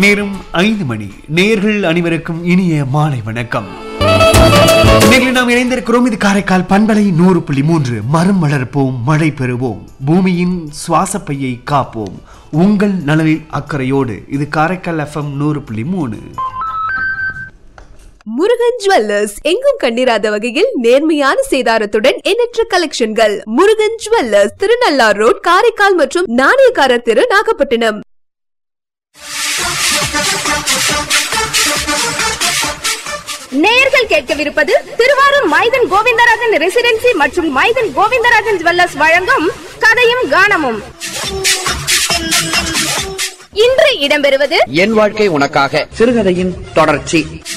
நேரம் ஐந்து மணி நேர்கள் அனைவருக்கும் இனிய மாலை வணக்கம் நேரில் நாம் இணைந்திருக்கிறோம் இது காரைக்கால் பண்பலை நூறு புள்ளி மூன்று மரம் வளர்ப்போம் மழை பெறுவோம் பூமியின் சுவாசப்பையை காப்போம் உங்கள் நலனில் அக்கறையோடு இது காரைக்கால் எஃப்எம் நூறு புள்ளி மூணு முருகன் ஜுவல்லர்ஸ் எங்கும் கண்டிராத வகையில் நேர்மையான சேதாரத்துடன் எண்ணற்ற கலெக்ஷன்கள் முருகன் ஜுவல்லர்ஸ் திருநள்ளார் ரோட் காரைக்கால் மற்றும் நாணயக்காரர் தெரு நாகப்பட்டினம் நேயர்கள் கேட்கவிருப்பது திருவாரூர் மைதன் கோவிந்தராஜன் ரெசிடென்சி மற்றும் மைதன் கோவிந்தராஜன் ஜுவல்லர்ஸ் வழங்கும் கதையும் கானமும் இன்று இடம்பெறுவது என் வாழ்க்கை உனக்காக சிறுகதையின் தொடர்ச்சி